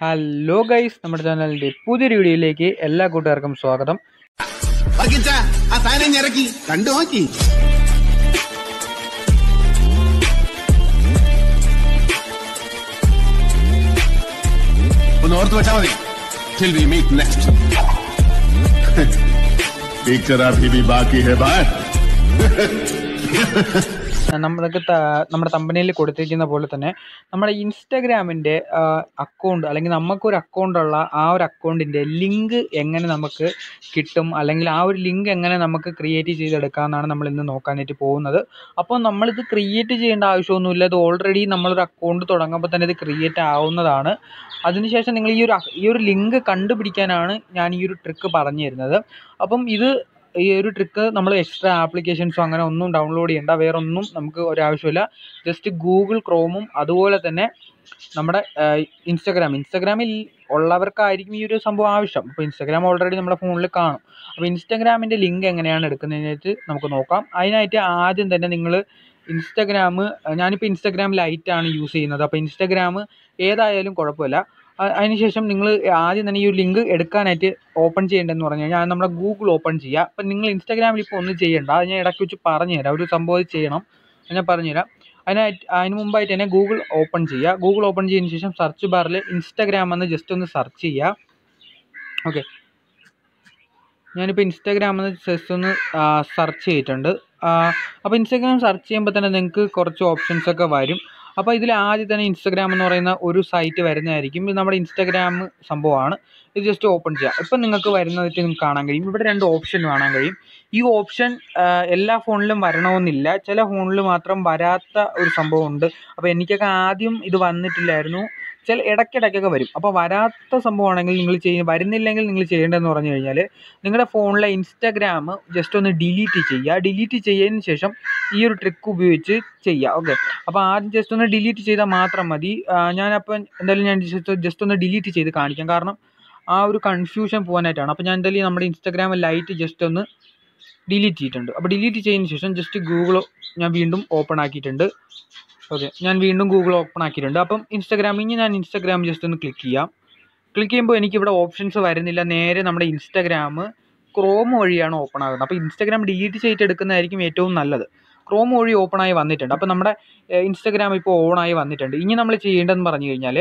hello guys നമ്മുടെ ചാനലിന്റെ പുതിയൊരു വീഡിയോയിലേക്ക് എല്ലാ കൂട്ടുകാർക്കും സ്വാഗതം വർഗിച്ച ആ സാധനം ഇറക്കി കണ്ടു നോക്കി ഒന്ന് ഓർത്ത് വെച്ചാ മതി till we meet next picture अभी भी बाकी है बात നമ്മൾക്ക് ത- നമ്മുടെ കമ്പനിയിൽ കൊടുത്തിരിക്കുന്ന പോലെ തന്നെ നമ്മുടെ ഇൻസ്റ്റഗ്രാമിൻ്റെ അക്കൗണ്ട് അല്ലെങ്കിൽ നമുക്കൊരു അക്കൗണ്ട് ഉള്ള ആ ഒരു അക്കൗണ്ടിൻ്റെ ലിങ്ക് എങ്ങനെ നമുക്ക് കിട്ടും അല്ലെങ്കിൽ ആ ഒരു ലിങ്ക് എങ്ങനെ നമുക്ക് ക്രിയേറ്റ് ചെയ്തെടുക്കാമെന്നാണ് നമ്മൾ ഇന്ന് നോക്കാനായിട്ട് പോകുന്നത് അപ്പോൾ നമ്മളിത് ക്രിയേറ്റ് ചെയ്യേണ്ട ആവശ്യമൊന്നുമില്ല ഇത് ഓൾറെഡി നമ്മളൊരു അക്കൗണ്ട് തുടങ്ങുമ്പോൾ തന്നെ ഇത് ക്രിയേറ്റ് ആവുന്നതാണ് അതിനുശേഷം നിങ്ങൾ ഈ ഒരു അ- ഈ ഒരു ലിങ്ക് കണ്ടുപിടിക്കാനാണ് ഞാൻ ഈ ഒരു ട്രിക്ക് പറഞ്ഞു തരുന്നത് അപ്പം ഇത് ഈ ഒരു ട്രിക്ക് നമ്മൾ എക്സ്ട്രാ ആപ്ലിക്കേഷൻസോ അങ്ങനെ ഒന്നും ഡൗൺലോഡ് ചെയ്യേണ്ട വേറെ ഒന്നും നമുക്ക് ഒരാവശ്യമില്ല ജസ്റ്റ് ഗൂഗിൾ ക്രോമും അതുപോലെ തന്നെ നമ്മുടെ ഇൻസ്റ്റഗ്രാം ഇൻസ്റ്റഗ്രാമിൽ ഉള്ളവർക്കായിരിക്കും ഈ ഒരു സംഭവം ആവശ്യം അപ്പോൾ ഇൻസ്റ്റഗ്രാം ഓൾറെഡി നമ്മുടെ ഫോണിൽ കാണും അപ്പോൾ ഇൻസ്റ്റഗ്രാമിൻ്റെ ലിങ്ക് എങ്ങനെയാണ് എടുക്കുന്നതിനായിട്ട് നമുക്ക് നോക്കാം അതിനായിട്ട് ആദ്യം തന്നെ നിങ്ങൾ ഇൻസ്റ്റഗ്രാം ഞാനിപ്പോൾ ഇൻസ്റ്റഗ്രാം ലൈറ്റാണ് യൂസ് ചെയ്യുന്നത് അപ്പോൾ ഇൻസ്റ്റഗ്രാം ഏതായാലും കുഴപ്പമില്ല അ- അതിനുശേഷം നിങ്ങൾ ആദ്യം തന്നെ ഈ ഒരു ലിങ്ക് എടുക്കാനായിട്ട് ഓപ്പൺ ചെയ്യേണ്ടതെന്ന് പറഞ്ഞു കഴിഞ്ഞാൽ നമ്മുടെ ഗൂഗിൾ ഓപ്പൺ ചെയ്യുക അപ്പം നിങ്ങൾ ഇൻസ്റ്റാഗ്രാമിൽ ഇപ്പോൾ ഒന്നും ചെയ്യേണ്ട അത് ഞാൻ ഇടയ്ക്ക് വെച്ച് പറഞ്ഞു തരാം ഒരു സംഭവം ഇത് ചെയ്യണം അത് ഞാൻ പറഞ്ഞുതരാം അതിനായിട്ട് അതിന് മുമ്പായിട്ട് തന്നെ ഗൂഗിൾ ഓപ്പൺ ചെയ്യുക ഗൂഗിൾ ഓപ്പൺ ചെയ്തതിന് ശേഷം സെർച്ച് ബാറിൽ ഇൻസ്റ്റാഗ്രാം എന്ന് ജസ്റ്റ് ഒന്ന് സെർച്ച് ചെയ്യുക ഓക്കെ ഞാനിപ്പോൾ ഇൻസ്റ്റാഗ്രാം എന്ന് ജസ്റ്റ് ഒന്ന് സെർച്ച് ചെയ്തിട്ടുണ്ട് അപ്പോൾ ഇൻസ്റ്റാഗ്രാം സെർച്ച് ചെയ്യുമ്പോൾ തന്നെ നിങ്ങൾക്ക് കുറച്ച് ഓപ്ഷൻസ് ഒക്കെ വരും അപ്പോൾ ഇതിൽ ആദ്യം തന്നെ ഇൻസ്റ്റാഗ്രാം എന്ന് പറയുന്ന ഒരു സൈറ്റ് വരുന്നതായിരിക്കും ഇത് നമ്മുടെ ഇൻസ്റ്റാഗ്രാം സംഭവമാണ് ഇത് ജസ്റ്റ് ഓപ്പൺ ചെയ്യുക ഇപ്പം നിങ്ങൾക്ക് വരുന്നതായിട്ട് നിങ്ങൾക്ക് കാണാൻ കഴിയും ഇവിടെ രണ്ട് ഓപ്ഷൻ കാണാൻ കഴിയും ഈ ഓപ്ഷൻ എല്ലാ ഫോണിലും വരണമെന്നില്ല ചില ഫോണിൽ മാത്രം വരാത്ത ഒരു സംഭവമുണ്ട് അപ്പോൾ എനിക്കൊക്കെ ആദ്യം ഇത് വന്നിട്ടില്ലായിരുന്നു ചില ഇടയ്ക്കിടയ്ക്കൊക്കെ വരും അപ്പോൾ വരാത്ത സംഭവമാണെങ്കിൽ നിങ്ങൾ ചെയ്യ വരുന്നില്ലെങ്കിൽ നിങ്ങൾ ചെയ്യേണ്ടതെന്ന് പറഞ്ഞു കഴിഞ്ഞാൽ നിങ്ങളുടെ ഫോണിലെ ഇൻസ്റ്റാഗ്രാം ജസ്റ്റ് ഒന്ന് ഡിലീറ്റ് ചെയ്യുക ഡിലീറ്റ് ചെയ്തതിന് ശേഷം ഈ ഒരു ട്രിക്ക് ഉപയോഗിച്ച് ചെയ്യുക ഓക്കെ അപ്പോൾ ആദ്യം ജസ്റ്റ് ഒന്ന് ഡിലീറ്റ് ചെയ്താൽ മാത്രം മതി ആ, ഞാനപ്പോൾ എന്തായാലും ഞാൻ ജസ്റ്റ് ജസ്റ്റ് ഒന്ന് ഡിലീറ്റ് ചെയ്ത് കാണിക്കാം കാരണം ആ ഒരു കൺഫ്യൂഷൻ പോകാനായിട്ടാണ് അപ്പോൾ ഞാൻ എന്തായാലും നമ്മുടെ ഇൻസ്റ്റാഗ്രാം ലൈറ്റ് ജസ്റ്റ് ഒന്ന് ഡിലീറ്റ് ചെയ്തിട്ടുണ്ട് അപ്പോൾ ഡിലീറ്റ് ചെയ്തതിന് ശേഷം ജസ്റ്റ് ഗൂഗിൾ ഞാൻ വീണ്ടും ഓപ്പൺ ആക്കിയിട്ടുണ്ട് ഓക്കെ ഞാൻ വീണ്ടും ഗൂഗിൾ ഓപ്പൺ ആക്കിയിട്ടുണ്ട് അപ്പം ഇൻസ്റ്റാഗ്രാമിൽ നിന്ന് ഞാൻ ഇൻസ്റ്റാഗ്രാം ജസ്റ്റ് ഒന്ന് ക്ലിക്ക് ചെയ്യാം ക്ലിക്ക് ചെയ്യുമ്പോൾ എനിക്കിവിടെ ഓപ്ഷൻസ് വരുന്നില്ല നേരെ നമ്മുടെ ഇൻസ്റ്റാഗ്രാം ക്രോം വഴിയാണ് ഓപ്പൺ ആകുന്നത് അപ്പോൾ ഇൻസ്റ്റാഗ്രാം ഡിലീറ്റ് ചെയ്തിട്ട് എടുക്കുന്നതായിരിക്കും ഏറ്റവും നല്ലത് ക്രോം വഴി ഓപ്പൺ ആയി വന്നിട്ടുണ്ട് അപ്പോൾ നമ്മുടെ ഇൻസ്റ്റാഗ്രാം ഇപ്പോൾ ഓൺ ആയി വന്നിട്ടുണ്ട് ഇനി നമ്മൾ ചെയ്യേണ്ടതെന്ന് പറഞ്ഞു കഴിഞ്ഞാൽ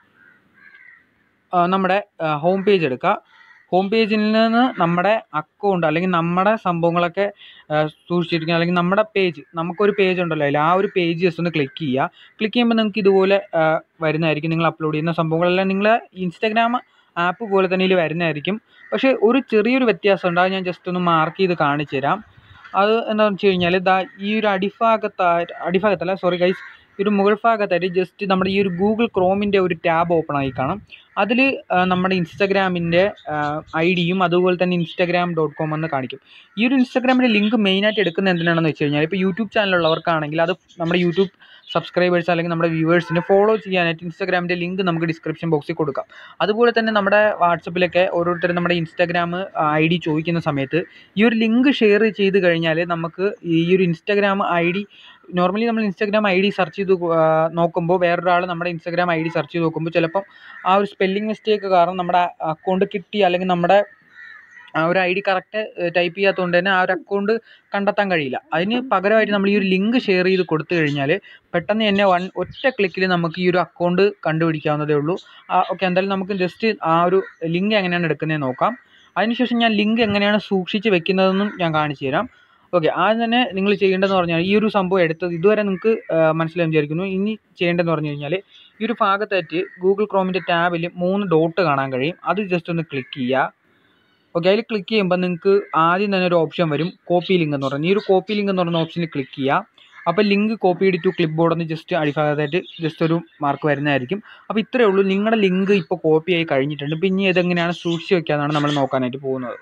നമ്മുടെ ഹോം പേജ് എടുക്കുക ഹോം പേജിൽ നിന്ന് നമ്മുടെ അക്കൗണ്ട് അല്ലെങ്കിൽ നമ്മുടെ സംഭവങ്ങളൊക്കെ ആ, സൂക്ഷിച്ചിരിക്കുന്ന അല്ലെങ്കിൽ നമ്മുടെ പേജ് നമുക്കൊരു പേജ് ഉണ്ടല്ലോ അതിൽ ആ ഒരു പേജ് ജസ്റ്റ് ഒന്ന് ക്ലിക്ക് ചെയ്യുക ക്ലിക്ക് ചെയ്യുമ്പോൾ നിങ്ങൾക്ക് ഇതുപോലെ ആ, വരുന്നതായിരിക്കും നിങ്ങൾ അപ്ലോഡ് ചെയ്യുന്ന സംഭവങ്ങളെല്ലാം നിങ്ങൾ ഇൻസ്റ്റാഗ്രാം ആപ്പ് പോലെ തന്നെ ഇതിൽ വരുന്നതായിരിക്കും പക്ഷേ ഒരു ചെറിയൊരു വ്യത്യാസം ഉണ്ട് അത് ഞാൻ ജസ്റ്റ് ഒന്ന് മാർക്ക് ചെയ്ത് കാണിച്ചു തരാം അത് എന്താണെന്ന് വെച്ച് കഴിഞ്ഞാൽ ദാ ഈ ഒരു അടിഭാഗത്തായിട്ട് അടിഭാഗത്തല്ല സോറി ഗൈസ് ഈ ഒരു മുകൾ ഭാഗത്തായിട്ട് ജസ്റ്റ് നമ്മുടെ ഈ ഒരു ഗൂഗിൾ ക്രോമിൻ്റെ ഒരു ടാബ് ഓപ്പൺ ആയി കാണും അതിൽ നമ്മുടെ ഇൻസ്റ്റാഗ്രാമിൻ്റെ ഐ ഡിയും അതുപോലെ തന്നെ ഇൻസ്റ്റാഗ്രാം ഡോട്ട് കോം എന്ന് കാണിക്കും ഈ ഒരു ഇൻസ്റ്റാഗ്രാമിൻ്റെ ലിങ്ക് മെയിനായിട്ട് എടുക്കുന്നത് എന്തിനാണെന്ന് വെച്ച് കഴിഞ്ഞാൽ ഇപ്പോൾ യൂട്യൂബ് ചാനലുള്ളവർക്കാണെങ്കിൽ അത് നമ്മുടെ യൂട്യൂബ് സബ്സ്ക്രൈബേഴ്സ് അല്ലെങ്കിൽ നമ്മുടെ വ്യൂവേഴ്സിന് ഫോളോ ചെയ്യാനായിട്ട് ഇൻസ്റ്റാഗ്രാമിൻ്റെ ലിങ്ക് നമുക്ക് ഡിസ്ക്രിപ്ഷൻ ബോക്സിൽ കൊടുക്കാം അതുപോലെ തന്നെ നമ്മുടെ വാട്സപ്പിലൊക്കെ ഓരോരുത്തരും നമ്മുടെ ഇൻസ്റ്റാഗ്രാം ഐ ഡി ചോദിക്കുന്ന സമയത്ത് ഈ ഒരു ലിങ്ക് ഷെയർ ചെയ്ത് കഴിഞ്ഞാൽ നമുക്ക് ഈ ഒരു ഇൻസ്റ്റാഗ്രാം ഐ ഡി നോർമലി നമ്മൾ ഇൻസ്റ്റാഗ്രാം ഐ ഡി സെർച്ച് ചെയ്ത് ആ, നോക്കുമ്പോൾ വേറൊരാൾ നമ്മുടെ ഇൻസ്റ്റാഗ്രാം ഐ ഡി സെർച്ച് ചെയ്ത് നോക്കുമ്പോൾ ചിലപ്പം ആ ഒരു സ്പെല്ലിംഗ് മിസ്റ്റേക്ക് കാരണം നമ്മുടെ അക്കൗണ്ട് കിട്ടി അല്ലെങ്കിൽ നമ്മുടെ ആ ഒരു ഐ ഡി കറക്റ്റ് ടൈപ്പ് ചെയ്യാത്തതുകൊണ്ട് തന്നെ ആ ഒരു അക്കൗണ്ട് കണ്ടെത്താൻ കഴിയില്ല അതിന് പകരമായിട്ട് നമ്മൾ ഈ ഒരു ലിങ്ക് ഷെയർ ചെയ്ത് കൊടുത്തു കഴിഞ്ഞാൽ പെട്ടെന്ന് തന്നെ വൺ ഒറ്റ ക്ലിക്കിൽ നമുക്ക് ഈ ഒരു അക്കൗണ്ട് കണ്ടുപിടിക്കാവുന്നതേ ഉള്ളൂ ഓക്കെ എന്തായാലും നമുക്ക് ജസ്റ്റ് ആ ഒരു ലിങ്ക് എങ്ങനെയാണ് എടുക്കുന്നതെന്ന് നോക്കാം അതിനുശേഷം ഞാൻ ലിങ്ക് എങ്ങനെയാണ് സൂക്ഷിച്ച് വെക്കുന്നതെന്നും ഞാൻ കാണിച്ചു തരാം ഓക്കെ ആദ്യം തന്നെ നിങ്ങൾ ചെയ്യേണ്ടതെന്ന് പറഞ്ഞാൽ ഈ ഒരു സംഭവം എടുത്തത് ഇതുവരെ നിങ്ങൾക്ക് മനസ്സിലായി വിചാരിക്കുന്നു ഇനി ചെയ്യേണ്ടതെന്ന് പറഞ്ഞു കഴിഞ്ഞാൽ ഈ ഒരു ഭാഗത്തായിട്ട് ഗൂഗിൾ ക്രോമിൻ്റെ ടാബിൽ മൂന്ന് ഡോട്ട് കാണാൻ കഴിയും അത് ജസ്റ്റ് ഒന്ന് ക്ലിക്ക് ചെയ്യുക ഓക്കെ അതിൽ ക്ലിക്ക് ചെയ്യുമ്പോൾ നിങ്ങൾക്ക് ആദ്യം തന്നെ ഒരു ഓപ്ഷൻ വരും കോപ്പി ലിങ്ക് എന്ന് പറയുന്നത് ഈ ഒരു കോപ്പി ലിങ്ക് എന്ന് പറയുന്ന ഓപ്ഷനിൽ ക്ലിക്ക് ചെയ്യുക അപ്പോൾ link copy to clipboard എന്ന് ജസ്റ്റ് അടിഭാഗത്തായിട്ട് ജസ്റ്റ് ഒരു മാർക്ക് വരുന്നതായിരിക്കും അപ്പോൾ ഇത്രയേ ഉള്ളൂ നിങ്ങളുടെ ലിങ്ക് ഇപ്പോൾ കോപ്പി ആയി കഴിഞ്ഞിട്ടുണ്ട് പിന്നെ ഇതെങ്ങനെയാണ് സൂക്ഷിച്ച് വെക്കാന്നാണ് നമ്മൾ നോക്കാനായിട്ട് പോകുന്നത്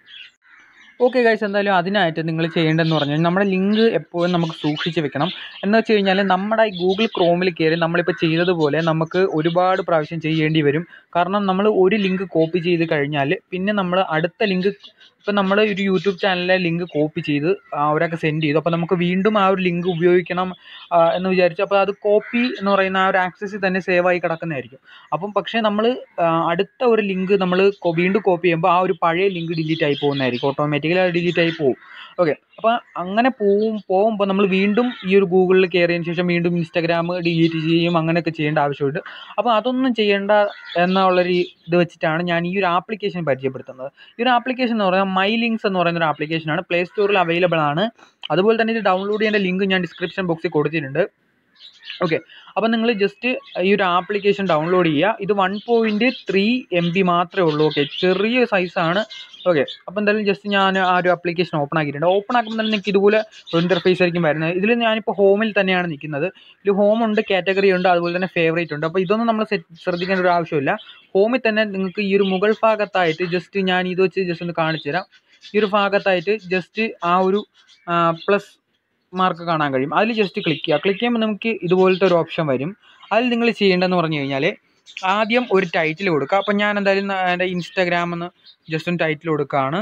ഓക്കെ ഗൈസ് എന്തായാലും അതിനായിട്ട് നിങ്ങൾ ചെയ്യേണ്ടതെന്ന് പറഞ്ഞാൽ നമ്മുടെ ലിങ്ക് എപ്പോഴും നമുക്ക് സൂക്ഷിച്ച് വെക്കണം എന്ന് വെച്ച് കഴിഞ്ഞാൽ നമ്മുടെ ഈ ഗൂഗിൾ ക്രോമിൽ കയറി നമ്മളിപ്പോൾ ചെയ്തതുപോലെ നമുക്ക് ഒരുപാട് പ്രാവശ്യം ചെയ്യേണ്ടി വരും കാരണം നമ്മൾ ഒരു ലിങ്ക് കോപ്പി ചെയ്ത് കഴിഞ്ഞാൽ പിന്നെ നമ്മൾ അടുത്ത ലിങ്ക് ഇപ്പം നമ്മൾ ഒരു യൂട്യൂബ് ചാനലിലെ ലിങ്ക് കോപ്പി ചെയ്ത് ആ, ഒരാൾക്ക് സെൻഡ് ചെയ്തു അപ്പോൾ നമുക്ക് വീണ്ടും ആ ഒരു ലിങ്ക് ഉപയോഗിക്കണം ആ, എന്ന് വിചാരിച്ചു അപ്പോൾ അത് കോപ്പി എന്ന് പറയുന്ന ആ ഒരു ആക്സസിൽ തന്നെ സേവ് ആയി കിടക്കുന്നതായിരിക്കും അപ്പം പക്ഷേ നമ്മൾ അടുത്ത ഒരു ലിങ്ക് നമ്മൾ വീണ്ടും കോപ്പി ചെയ്യുമ്പോൾ ആ ഒരു പഴയ ലിങ്ക് ഡിലീറ്റ് ആയി പോകുന്നതായിരിക്കും ഓട്ടോമാറ്റിക്കലി അത് ഡിലീറ്റ് ആയി പോകും ഓക്കെ അപ്പോൾ അങ്ങനെ പോവും പോകുമ്പോൾ നമ്മൾ വീണ്ടും ഈ ഒരു ഗൂഗിളിൽ കയറിയതിന് ശേഷം വീണ്ടും ഇൻസ്റ്റാഗ്രാം ഡിലീറ്റ് ചെയ്യും അങ്ങനെയൊക്കെ ചെയ്യേണ്ട ആവശ്യമുണ്ട് അപ്പോൾ അതൊന്നും ചെയ്യേണ്ട എന്നുള്ളൊരു ഇത് വെച്ചിട്ടാണ് ഞാൻ ഈ ഒരു ആപ്ലിക്കേഷൻ പരിചയപ്പെടുത്തുന്നത് ഈ ഒരു ആപ്ലിക്കേഷൻ എന്ന് പറയുന്നത് മൈ ലിങ്ക്സ് എന്ന് പറയുന്ന ഒരു ആപ്ലിക്കേഷനാണ് പ്ലേ സ്റ്റോറിൽ അവൈലബിൾ ആണ് അതുപോലെ തന്നെ ഇത് ഡൗൺലോഡ് ചെയ്യേണ്ട ലിങ്ക് ഞാൻ ഡിസ്ക്രിപ്ഷൻ ബോക്സിൽ കൊടുത്തിട്ടുണ്ട് ഓക്കെ അപ്പോൾ നിങ്ങൾ ജസ്റ്റ് ഈ ഒരു ആപ്ലിക്കേഷൻ ഡൗൺലോഡ് ചെയ്യുക ഇത് one point three M B മാത്രമേ ഉള്ളൂ ഓക്കെ ചെറിയ സൈസാണ് ഓക്കെ അപ്പോൾ എന്തായാലും ജസ്റ്റ് ഞാൻ ആ ഒരു ആപ്ലിക്കേഷൻ ഓപ്പൺ ആക്കിയിട്ടുണ്ട് ഓപ്പൺ ആക്കുമ്പോൾ തന്നെ നിങ്ങൾക്ക് ഇതുപോലെ ഒരു ഇൻ്റർഫേസ് ആയിരിക്കും വരുന്നത് ഇതിൽ ഞാനിപ്പോൾ ഹോമിൽ തന്നെയാണ് നിൽക്കുന്നത് ഇതിൽ ഹോം ഉണ്ട് കാറ്റഗറി ഉണ്ട് അതുപോലെ തന്നെ ഫേവറേറ്റ് ഉണ്ട് അപ്പോൾ ഇതൊന്നും നമ്മൾ ശ്രദ്ധിക്കേണ്ട ഒരു ആവശ്യമില്ല ഹോമിൽ തന്നെ നിങ്ങൾക്ക് ഈ ഒരു മുകൾ ഭാഗത്തായിട്ട് ജസ്റ്റ് ഞാൻ ഇത് വെച്ച് ജസ്റ്റ് ഒന്ന് കാണിച്ചു തരാം ഈ ഒരു ഭാഗത്തായിട്ട് ജസ്റ്റ് ആ ഒരു പ്ലസ് മാർക്ക് കാണാൻ കഴിയും അതിൽ ജസ്റ്റ് ക്ലിക്ക് ചെയ്യുക ക്ലിക്ക് ചെയ്യുമ്പോൾ നമുക്ക് ഇതുപോലത്തെ ഒരു ഓപ്ഷൻ വരും അതിൽ നിങ്ങൾ ചെയ്യേണ്ടതെന്ന് പറഞ്ഞു കഴിഞ്ഞാൽ ആദ്യം ഒരു ടൈറ്റിൽ കൊടുക്കുക അപ്പോൾ ഞാൻ എന്തായാലും ന- എൻ്റെ ഇൻസ്റ്റാഗ്രാം എന്ന് ജസ്റ്റ് ഒന്ന് ടൈറ്റിൽ കൊടുക്കുകയാണ്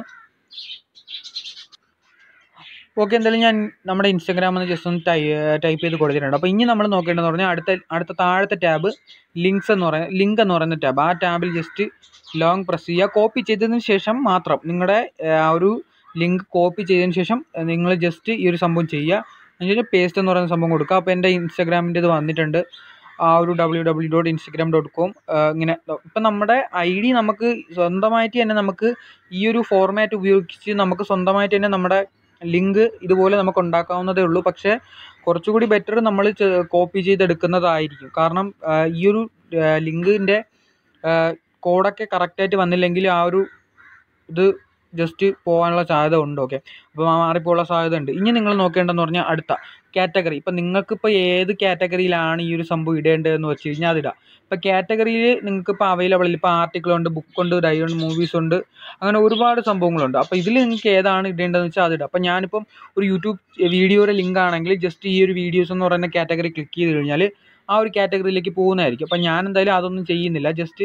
ഓക്കെ എന്തായാലും ഞാൻ നമ്മുടെ ഇൻസ്റ്റാഗ്രാം എന്ന് ജസ്റ്റ് ഒന്ന് ടൈ ടൈപ്പ് ചെയ്ത് കൊടുത്തിട്ടുണ്ട് അപ്പോൾ ഇനി നമ്മൾ നോക്കേണ്ടതെന്ന് പറഞ്ഞാൽ അടുത്ത അടുത്ത താഴത്തെ ടാബ് ലിങ്ക്സ് എന്ന് പറയുന്ന ലിങ്ക് എന്ന് പറയുന്ന ടാബ് ആ ടാബിൽ ജസ്റ്റ് ലോങ് പ്രസ് ചെയ്യുക കോപ്പി ചെയ്തതിന് ശേഷം മാത്രം നിങ്ങളുടെ ആ ഒരു ലിങ്ക് കോപ്പി ചെയ്തതിന് ശേഷം നിങ്ങൾ ജസ്റ്റ് ഈ ഒരു സംഭവം ചെയ്യുക എന്നിട്ട് പേസ്റ്റ് എന്ന് പറയുന്ന സംഭവം കൊടുക്കുക അപ്പോൾ എൻ്റെ ഇൻസ്റ്റാഗ്രാമിൻ്റെ ഇത് വന്നിട്ടുണ്ട് ആ ഒരു W W dot Instagram dot com ഇങ്ങനെ ഇപ്പം നമ്മുടെ ഐ ഡി നമുക്ക് സ്വന്തമായിട്ട് തന്നെ നമുക്ക് ഈ ഒരു ഫോർമാറ്റ് ഉപയോഗിച്ച് നമുക്ക് സ്വന്തമായിട്ട് തന്നെ നമ്മുടെ ലിങ്ക് ഇതുപോലെ നമുക്ക് ഉണ്ടാക്കാവുന്നതേ ഉള്ളൂ പക്ഷേ കുറച്ചുകൂടി ബെറ്റർ നമ്മൾ കോപ്പി ചെയ്തെടുക്കുന്നതായിരിക്കും കാരണം ആ, ഈ ഒരു ലിങ്കിൻ്റെ കോഡൊക്കെ കറക്റ്റായിട്ട് വന്നില്ലെങ്കിൽ ആ ഒരു ഇത് ജസ്റ്റ് പോകാനുള്ള സാധ്യത ഉണ്ട് ഓക്കെ അപ്പോൾ മാറിപ്പോകാനുള്ള സാധ്യത ഉണ്ട് ഇനി നിങ്ങൾ നോക്കേണ്ടതെന്ന് പറഞ്ഞാൽ അടുത്ത കാറ്റഗറി ഇപ്പം നിങ്ങൾക്കിപ്പോൾ ഏത് കാറ്റഗറിയിലാണ് ഈ ഒരു സംഭവം ഇടേണ്ടതെന്ന് വെച്ച് കഴിഞ്ഞാൽ അതിടാം ഇപ്പോൾ കാറ്റഗറിയിൽ നിങ്ങൾക്കിപ്പോൾ അവൈലബിൾ ഇപ്പോൾ ആർട്ടിക്കിൾ ഉണ്ട് ബുക്ക് ഉണ്ട് ഡയറി മൂവീസ് ഉണ്ട് അങ്ങനെ ഒരുപാട് സംഭവങ്ങളുണ്ട് അപ്പോൾ ഇതിൽ നിങ്ങൾക്ക് ഏതാണ് ഇടേണ്ടതെന്ന് വെച്ചാൽ അതിടാം അപ്പോൾ ഞാനിപ്പം ഒരു യൂട്യൂബ് വീഡിയോയുടെ ലിങ്ക് ആണെങ്കിൽ ജസ്റ്റ് ഈ ഒരു വീഡിയോസ് എന്ന് പറയുന്ന കാറ്റഗറി ക്ലിക്ക് ചെയ്ത് കഴിഞ്ഞാൽ ആ ഒരു കാറ്റഗറിയിലേക്ക് പോകുന്നതായിരിക്കും അപ്പോൾ ഞാൻ എന്തായാലും അതൊന്നും ചെയ്യുന്നില്ല ജസ്റ്റ്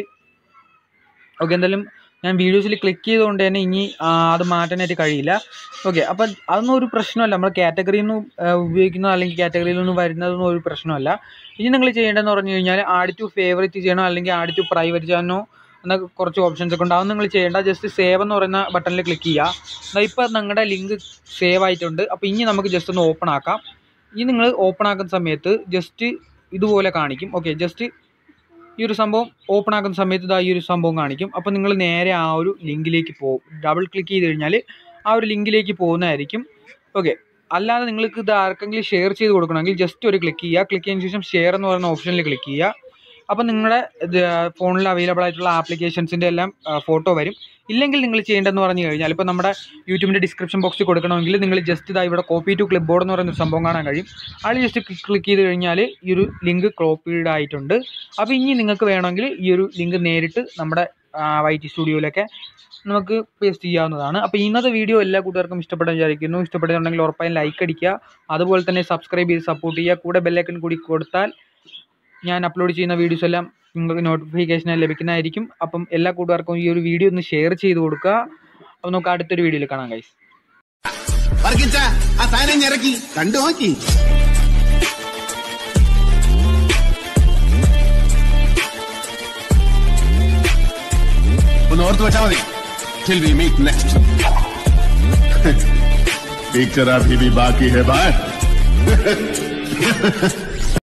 ഓക്കെ എന്തായാലും ഞാൻ വീഡിയോസിൽ ക്ലിക്ക് ചെയ്തുകൊണ്ട് തന്നെ ഇനി ആ, അത് മാറ്റാനായിട്ട് കഴിയില്ല ഓക്കെ അപ്പം അതൊന്നും ഒരു പ്രശ്നമല്ല നമ്മൾ കാറ്റഗറിയിൽ നിന്ന് ഉപയോഗിക്കുന്ന അല്ലെങ്കിൽ കാറ്റഗറിയിൽ നിന്ന് വരുന്നതൊന്നും ഒരു പ്രശ്നമല്ല ഇനി നിങ്ങൾ ചെയ്യേണ്ടതെന്ന് പറഞ്ഞു കഴിഞ്ഞാൽ ആഡ് ടു ഫേവറേറ്റ് ചെയ്യണോ അല്ലെങ്കിൽ ആഡ് ടു പ്രൈവറ്റ് ചെയ്യാനോ എന്ന കുറച്ച് ഓപ്ഷൻസ് ഒക്കെ ഉണ്ട് അതൊന്നും നിങ്ങൾ ചെയ്യേണ്ട ജസ്റ്റ് സേവ് എന്ന് പറയുന്ന ബട്ടണിൽ ക്ലിക്ക് ചെയ്യുക എന്നാൽ ഇപ്പോൾ നിങ്ങളുടെ ലിങ്ക് സേവ് ആയിട്ടുണ്ട് അപ്പോൾ ഇനി നമുക്ക് ജസ്റ്റ് ഒന്ന് ഓപ്പൺ ആക്കാം ഇനി നിങ്ങൾ ഓപ്പൺ ആക്കുന്ന സമയത്ത് ജസ്റ്റ് ഇതുപോലെ കാണിക്കും ഓക്കെ ജസ്റ്റ് ഈ ഒരു സംഭവം ഓപ്പൺ ആക്കുന്ന സമയത്ത് ഇതാ ഈ ഒരു സംഭവം കാണിക്കും അപ്പോൾ നിങ്ങൾ നേരെ ആ ഒരു ലിങ്കിലേക്ക് പോകും ഡബിൾ ക്ലിക്ക് ചെയ്ത് കഴിഞ്ഞാൽ ആ ഒരു ലിങ്കിലേക്ക് പോകുന്നതായിരിക്കും ഓക്കെ അല്ലാതെ നിങ്ങൾക്ക് ഇത് ആർക്കെങ്കിലും ഷെയർ ചെയ്ത് കൊടുക്കണമെങ്കിൽ ജസ്റ്റ് ഒരു ക്ലിക്ക് ചെയ്യുക ക്ലിക്ക് ചെയ്തതിന് ശേഷം ഷെയർ എന്ന് പറയുന്ന ഓപ്ഷനിൽ ക്ലിക്ക് ചെയ്യുക അപ്പോൾ നിങ്ങളുടെ ഇത് ഫോണിൽ അവൈലബിൾ ആയിട്ടുള്ള ആപ്ലിക്കേഷൻസിൻ്റെ എല്ലാം ഫോട്ടോ വരും ഇല്ലെങ്കിൽ നിങ്ങൾ ചെയ്യേണ്ടതെന്ന് പറഞ്ഞു കഴിഞ്ഞാൽ ഇപ്പോൾ നമ്മുടെ യൂട്യൂബിൻ്റെ ഡിസ്ക്രിപ്ഷൻ ബോക്സിൽ കൊടുക്കണമെങ്കിൽ നിങ്ങൾ ജസ്റ്റ് ഇതാ ഇവിടെ കോപ്പി ടു ക്ലിപ്പ് ബോർഡ് എന്ന് പറയുന്ന ഒരു സംഭവം കാണാൻ കഴിയും അതിൽ ജസ്റ്റ് ക്ലിക്ക് ചെയ്ത് കഴിഞ്ഞാൽ ഈ ഒരു ലിങ്ക് കോപ്പീഡ് ആയിട്ടുണ്ട് അപ്പോൾ ഇനി നിങ്ങൾക്ക് വേണമെങ്കിൽ ഈ ഒരു ലിങ്ക് നേരിട്ട് നമ്മുടെ വൈ ടി സ്റ്റുഡിയോയിലൊക്കെ നമുക്ക് പേസ്റ്റ് ചെയ്യാവുന്നതാണ് അപ്പോൾ ഇന്നത്തെ വീഡിയോ എല്ലാ കൂട്ടുകാർക്കും ഇഷ്ടപ്പെട്ടെന്ന് വിചാരിക്കുന്നു ഇഷ്ടപ്പെടുന്നുണ്ടെങ്കിൽ ഉറപ്പായും ലൈക്ക് അടിക്കുക അതുപോലെ തന്നെ സബ്സ്ക്രൈബ് ചെയ്ത് സപ്പോർട്ട് ചെയ്യുക കൂടെ ബെല്ലൈക്കൺ കൂടി കൊടുത്താൽ ഞാൻ അപ്ലോഡ് ചെയ്യുന്ന വീഡിയോസ് എല്ലാം നിങ്ങൾക്ക് നോട്ടിഫിക്കേഷൻ ലഭിക്കുന്നതായിരിക്കും അപ്പം എല്ലാ കൂട്ടുകാർക്കും ഈ ഒരു വീഡിയോ ഒന്ന് ഷെയർ ചെയ്ത് കൊടുക്കുക അപ്പോൾ നമുക്ക് അടുത്തൊരു വീഡിയോയിൽ കാണാം ഗൈസ് വർഗിച്ച ആ സാധനം ഇറക്കി കണ്ടു നോക്കി ഒന്ന് ഓർത്ത് വെച്ചാൽ മതി till we meet next picture अभी भी बाकी है बाय